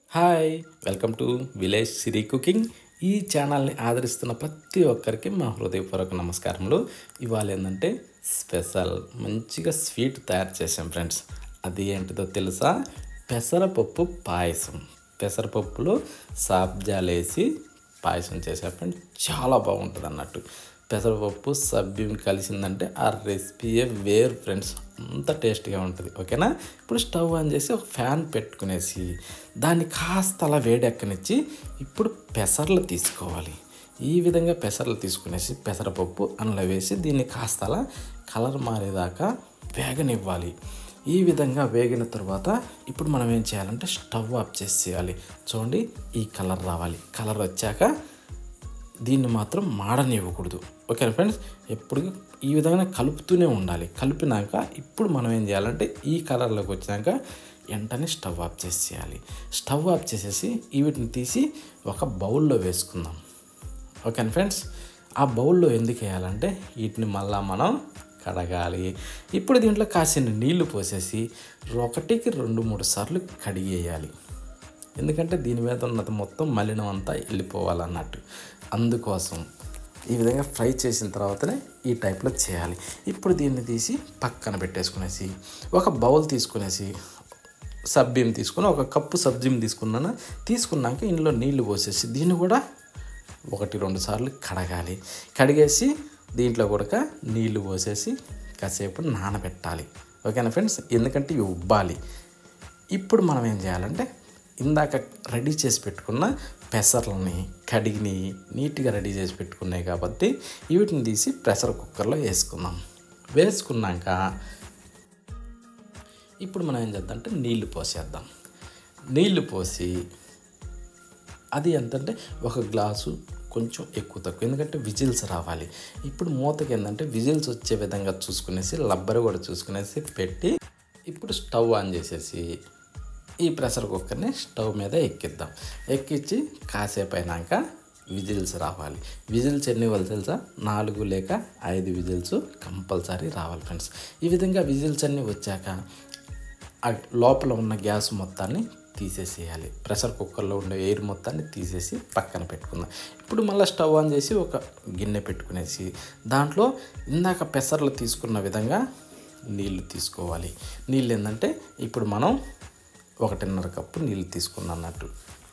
hi welcome to village Siri cooking ఈ ఛానల్ని ఆదరిస్తున్న ప్రతి ఒక్కరికి మా హృదయపూర్వక నమస్కారములు ఇవాళ ఏంటంటే స్పెషల్ మంచిగా స్వీట్ తయారు చేసాం ఫ్రెండ్స్ అది ఏంటిదో తెలుసా పెసరపప్పు పాయసం పెసరపప్పులో సాబ్జాలు వేసి పాయసం చేసా ఫ్రెండ్స్ చాలా బాగుంటుంది అన్నట్టు పెసరపప్పు సభ్యం కలిసిందంటే ఆ రెసిపీయే వేరు ఫ్రెండ్స్ అంత టేస్ట్గా ఉంటుంది ఓకేనా ఇప్పుడు స్టవ్ ఆన్ చేసి ఒక ఫ్యాన్ పెట్టుకునేసి దాన్ని కాస్త అలా వేడెక్కనిచ్చి ఇప్పుడు పెసర్లు తీసుకోవాలి ఈ విధంగా పెసర్లు తీసుకునేసి పెసరపప్పు అందులో వేసి దీన్ని కాస్త అలా కలర్ మారేదాకా వేగనివ్వాలి ఈ విధంగా వేగిన తర్వాత ఇప్పుడు మనం ఏం చేయాలంటే స్టవ్ ఆఫ్ చేసేయాలి చూడండి ఈ కలర్ రావాలి కలర్ వచ్చాక దీన్ని మాత్రం మాడనివ్వకూడదు ఓకేనా ఫ్రెండ్స్ ఎప్పుడు ఈ విధంగా కలుపుతూనే ఉండాలి కలిపినాక ఇప్పుడు మనం ఏం చేయాలంటే ఈ కలర్లోకి వచ్చినాక వెంటనే స్టవ్ ఆఫ్ చేసేయాలి స్టవ్ ఆఫ్ చేసేసి ఈ వీటిని తీసి ఒక బౌల్లో వేసుకుందాం ఓకేనా ఫ్రెండ్స్ ఆ బౌల్లో ఎందుకు వేయాలంటే వీటిని మళ్ళా మనం కడగాలి ఇప్పుడు దీంట్లో కాసిన నీళ్లు పోసేసి ఒకటికి రెండు మూడు సార్లు కడిగేయాలి ఎందుకంటే దీని మీద ఉన్నది మొత్తం మలినం అంతా వెళ్ళిపోవాలన్నట్టు అందుకోసం ఈ విధంగా ఫ్రై చేసిన తర్వాతనే ఈ టైప్లో చేయాలి ఇప్పుడు దీన్ని తీసి పక్కన పెట్టేసుకునేసి ఒక బౌల్ తీసుకునేసి సబ్జీని తీసుకుని ఒక కప్పు సబ్జీని తీసుకున్నాను తీసుకున్నాక ఇందులో నీళ్లు పోసేసి దీన్ని కూడా ఒకటి రెండు సార్లు కడగాలి కడిగేసి దీంట్లో కూడా నీళ్లు పోసేసి కాసేపు నానబెట్టాలి ఓకేనా ఫ్రెండ్స్ ఎందుకంటే ఇవి ఉబ్బాలి ఇప్పుడు మనం ఏం చేయాలంటే ఇందాక రెడీ చేసి పెట్టుకున్న పెసర్లని కడిగిని నీట్గా రెడీ చేసి పెట్టుకున్నాయి కాబట్టి వీటిని తీసి ప్రెషర్ కుక్కర్లో వేసుకుందాం వేసుకున్నాక ఇప్పుడు మనం ఏం చేద్దాం అంటే నీళ్లు పోసేద్దాం నీళ్లు పోసి అది ఎంతంటే ఒక గ్లాసు కొంచెం ఎక్కువ తక్కువ ఎందుకంటే విజిల్స్ రావాలి ఇప్పుడు మూతకి ఏంటంటే విజిల్స్ వచ్చే విధంగా చూసుకునేసి లబ్బర్ కూడా చూసుకునేసి పెట్టి ఇప్పుడు స్టవ్ ఆన్ చేసేసి ఈ ప్రెషర్ కుక్కర్ని స్టవ్ మీద ఎక్కిద్దాం ఎక్కించి కాసేపు అయినాక విజిల్స్ రావాలి విజిల్స్ ఎన్ని వాళ్ళు తెలుసా నాలుగు లేక ఐదు విజిల్స్ కంపల్సరీ రావాలి ఫ్రెండ్స్ ఈ విధంగా విజిల్స్ అన్నీ వచ్చాక ఆ లోపల ఉన్న గ్యాస్ మొత్తాన్ని తీసేసేయాలి ప్రెషర్ కుక్కర్లో ఉండే ఎయిర్ మొత్తాన్ని తీసేసి పక్కన పెట్టుకుందాం ఇప్పుడు మళ్ళీ స్టవ్ ఆన్ చేసి ఒక గిన్నె పెట్టుకునేసి దాంట్లో ఇందాక పెసర్లు తీసుకున్న విధంగా నీళ్లు తీసుకోవాలి నీళ్ళు ఏంటంటే ఇప్పుడు మనం ఒకటిన్నర కప్పు నీళ్ళు తీసుకున్నాం అన్నట్టు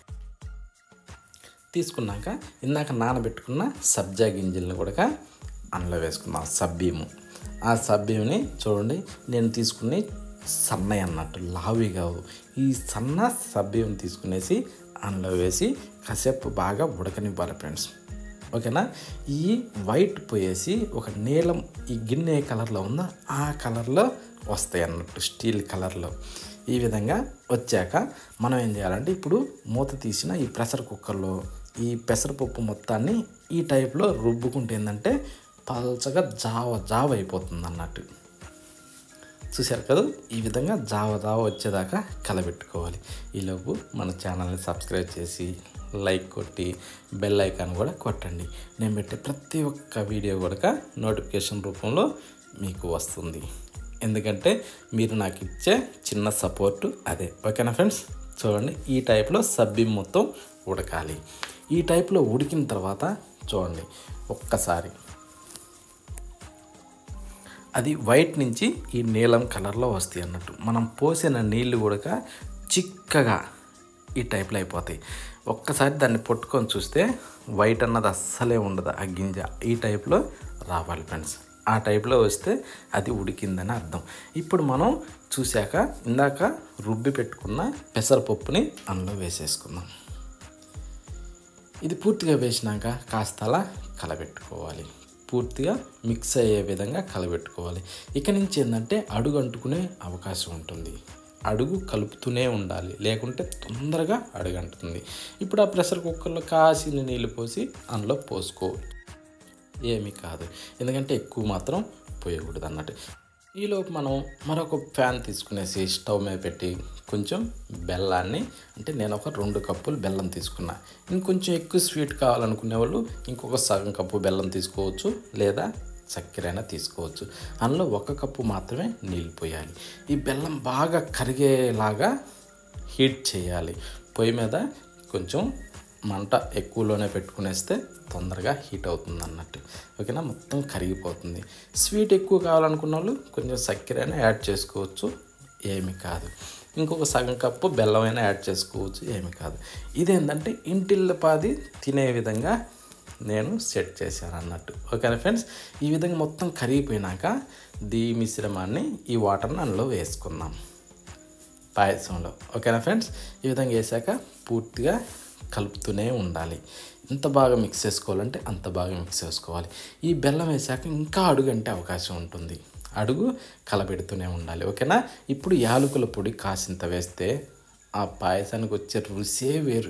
తీసుకున్నాక ఇందాక నానబెట్టుకున్న సబ్జా గింజలను కూడా అందులో వేసుకుందాం సబ్బీము ఆ సబ్బీముని చూడండి నేను తీసుకుని సన్నయి అన్నట్టు లావి కావు ఈ సన్న సబ్బీయం తీసుకునేసి అందులో వేసి కాసేపు బాగా ఉడకనివ్వాలి ఫ్రెండ్స్ ఓకేనా ఈ వైట్ పోయేసి ఒక నీలం ఈ గిన్నె ఏ కలర్లో ఉందో ఆ కలర్లో వస్తాయి అన్నట్టు స్టీల్ కలర్లో ఈ విధంగా వచ్చాక మనం ఏం చేయాలంటే ఇప్పుడు మూత తీసిన ఈ ప్రెషర్ కుక్కర్లో ఈ పెసరపప్పు మొత్తాన్ని ఈ టైప్లో రుబ్బుకుంటే ఏంటంటే పల్చగా జావ జావ అయిపోతుంది అన్నట్టు చూశారు కదా ఈ విధంగా జావ జావ వచ్చేదాకా కలబెట్టుకోవాలి ఈలోపు మన ఛానల్ని సబ్స్క్రైబ్ చేసి లైక్ కొట్టి బెల్ ఐకాన్ కూడా కొట్టండి నేను పెట్టే ప్రతి ఒక్క వీడియో కూడా నోటిఫికేషన్ రూపంలో మీకు వస్తుంది ఎందుకంటే మీరు నాకు ఇచ్చే చిన్న సపోర్టు అదే ఓకేనా ఫ్రెండ్స్ చూడండి ఈ టైప్లో సబ్బి మొత్తం ఉడకాలి ఈ టైప్లో ఉడికిన తర్వాత చూడండి ఒక్కసారి అది వైట్ నుంచి ఈ నీలం కలర్లో వస్తాయి అన్నట్టు మనం పోసిన నీళ్ళు కూడా చిక్కగా ఈ టైప్లో అయిపోతాయి ఒక్కసారి దాన్ని పట్టుకొని చూస్తే వైట్ అన్నది అస్సలే ఉండదు ఆ గింజ ఈ టైప్లో రావాలి ఫ్రెండ్స్ ఆ టైప్లో వస్తే అది ఉడికిందని అర్థం ఇప్పుడు మనం చూశాక ఇందాక రుబ్బి పెట్టుకున్న పెసరపప్పుని అందులో వేసేసుకుందాం ఇది పూర్తిగా వేసినాక కాస్త అలా కలబెట్టుకోవాలి పూర్తిగా మిక్స్ అయ్యే విధంగా కలబెట్టుకోవాలి ఇక నుంచి ఏంటంటే అడుగు అంటుకునే అవకాశం ఉంటుంది అడుగు కలుపుతూనే ఉండాలి లేకుంటే తొందరగా అడుగు అంటుతుంది ఇప్పుడు ఆ ప్రెషర్ కుక్కర్లో కాసిన నీళ్ళు పోసి అందులో పోసుకో ఏమీ కాదు ఎందుకంటే ఎక్కువ మాత్రం పోయకూడదు అన్నట్టు ఈలోపు మనం మరొక ఫ్యాన్ తీసుకునేసి స్టవ్ మీద పెట్టి కొంచెం బెల్లాన్ని అంటే నేను ఒక రెండు కప్పులు బెల్లం తీసుకున్నా ఇంకొంచెం ఎక్కువ స్వీట్ కావాలనుకునే వాళ్ళు ఇంకొక సగం కప్పు బెల్లం తీసుకోవచ్చు లేదా చక్కెర అయినా తీసుకోవచ్చు అందులో ఒక కప్పు మాత్రమే నీళ్ళు పోయాలి ఈ బెల్లం బాగా కరిగేలాగా హీట్ చేయాలి పొయ్యి మీద కొంచెం మంట ఎక్కువలోనే పెట్టుకునేస్తే తొందరగా హీట్ అవుతుంది అన్నట్టు ఓకేనా మొత్తం కరిగిపోతుంది స్వీట్ ఎక్కువ కావాలనుకున్న వాళ్ళు కొంచెం చక్కెర అయినా యాడ్ చేసుకోవచ్చు ఏమి కాదు ఇంకొక సగం కప్పు బెల్లం అయినా యాడ్ చేసుకోవచ్చు ఏమి కాదు ఇదేంటంటే ఇంటిల్లపాది తినే విధంగా నేను సెట్ చేశాను అన్నట్టు ఓకేనా ఫ్రెండ్స్ ఈ విధంగా మొత్తం కరిగిపోయినాక దీ మిశ్రమాన్ని ఈ వాటర్ని అందులో వేసుకుందాం పాయసంలో ఓకేనా ఫ్రెండ్స్ ఈ విధంగా వేసాక పూర్తిగా కలుపుతూనే ఉండాలి ఎంత బాగా మిక్స్ చేసుకోవాలంటే అంత బాగా మిక్స్ చేసుకోవాలి ఈ బెల్లం వేసాక ఇంకా అడుగు అంటే అవకాశం ఉంటుంది అడుగు కలబెడుతూనే ఉండాలి ఓకేనా ఇప్పుడు యాలకుల పొడి కాసింత వేస్తే ఆ పాయసానికి వచ్చే రుసే వేరు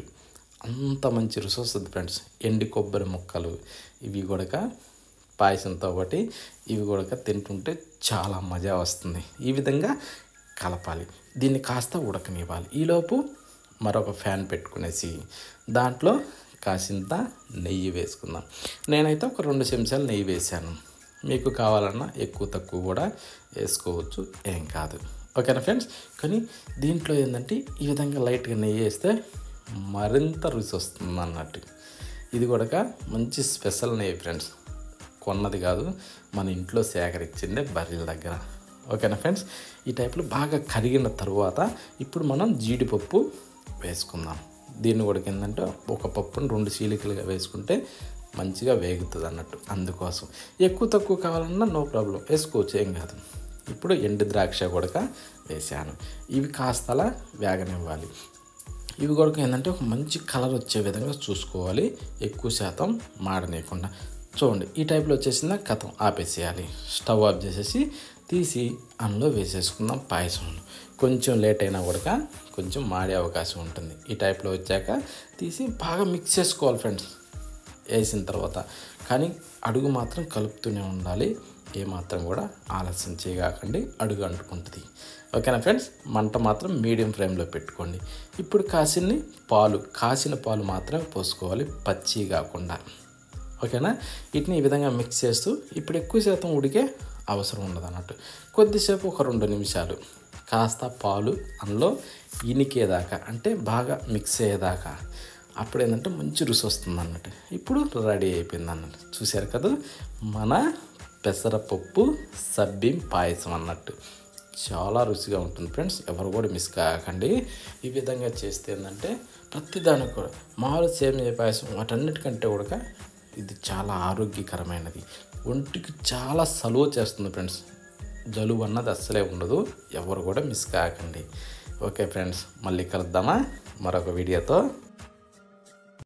అంత మంచి రుచి వస్తుంది ఫ్రెండ్స్ ఎండి కొబ్బరి ముక్కలు ఇవి కూడా పాయసంతో ఒకటి ఇవి కూడా తింటుంటే చాలా మజా వస్తుంది ఈ విధంగా కలపాలి దీన్ని కాస్త ఉడకనివ్వాలి ఈలోపు మరొక ఫ్యాన్ పెట్టుకునేసి దాంట్లో కాసింత నెయ్యి వేసుకుందాం నేనైతే ఒక రెండు చెంచాలు నెయ్యి వేశాను మీకు కావాలన్నా ఎక్కువ తక్కువ కూడా వేసుకోవచ్చు ఏం కాదు ఓకేనా ఫ్రెండ్స్ కానీ దీంట్లో ఏంటంటే ఈ విధంగా లైట్గా నెయ్యి వేస్తే మరింత రుచి వస్తుంది అన్నట్టు ఇది కూడా మంచి స్పెషల్ నెయ్యి ఫ్రెండ్స్ కొన్నది కాదు మన ఇంట్లో సేకరించిందే బర్రెల దగ్గర ఓకేనా ఫ్రెండ్స్ ఈ టైప్లో బాగా కరిగిన తర్వాత ఇప్పుడు మనం జీడిపప్పు వేసుకుందాం దీన్ని కూడా ఏంటంటే ఒక పప్పును రెండు చీలికలుగా వేసుకుంటే మంచిగా వేగుతుంది అన్నట్టు అందుకోసం ఎక్కువ తక్కువ కావాలన్నా నో ప్రాబ్లం వేసుకోవచ్చు ఏం కాదు ఇప్పుడు ఎండు ద్రాక్ష కూడా వేసాను ఇవి కాస్త అలా వేగనివ్వాలి ఇవి కూడా ఏంటంటే ఒక మంచి కలర్ వచ్చే విధంగా చూసుకోవాలి ఎక్కువ శాతం మాడనీయకుండా చూడండి ఈ టైప్లో వచ్చేసిందా కథం ఆపేసేయాలి స్టవ్ ఆఫ్ చేసేసి తీసి అందులో వేసేసుకుందాం పాయసంలో కొంచెం లేట్ అయినా కూడా కొంచెం మాడే అవకాశం ఉంటుంది ఈ టైప్లో వచ్చాక తీసి బాగా మిక్స్ చేసుకోవాలి ఫ్రెండ్స్ వేసిన తర్వాత కానీ అడుగు మాత్రం కలుపుతూనే ఉండాలి ఏమాత్రం కూడా ఆలస్యం చేయకండి అడుగు అంటుకుంటుంది ఓకేనా ఫ్రెండ్స్ మంట మాత్రం మీడియం ఫ్లేమ్లో పెట్టుకోండి ఇప్పుడు కాసిన్ని పాలు కాసిన పాలు మాత్రమే పోసుకోవాలి పచ్చి కాకుండా ఓకేనా వీటిని ఈ విధంగా మిక్స్ చేస్తూ ఇప్పుడు ఎక్కువ శాతం ఉడికే అవసరం ఉండదు అన్నట్టు కొద్దిసేపు ఒక రెండు నిమిషాలు కాస్త పాలు అందులో ఇనికేదాకా అంటే బాగా మిక్స్ అయ్యేదాకా అప్పుడు ఏంటంటే మంచి రుచి వస్తుంది అన్నట్టు ఇప్పుడు రెడీ అయిపోయింది అన్నట్టు చూశారు కదా మన పెసరపప్పు సబ్బిం పాయసం అన్నట్టు చాలా రుచిగా ఉంటుంది ఫ్రెండ్స్ ఎవరు కూడా మిస్ కాకండి ఈ విధంగా చేస్తే ఏంటంటే ప్రతిదానికి కూడా మామూలు సేమియా పాయసం వాటన్నిటికంటే కూడా ఇది చాలా ఆరోగ్యకరమైనది ఒంటికి చాలా సలువ చేస్తుంది ఫ్రెండ్స్ జలుబు అన్నది అస్సలే ఉండదు ఎవరు కూడా మిస్ కాకండి ఓకే ఫ్రెండ్స్ మళ్ళీ కలుద్దామా మరొక వీడియోతో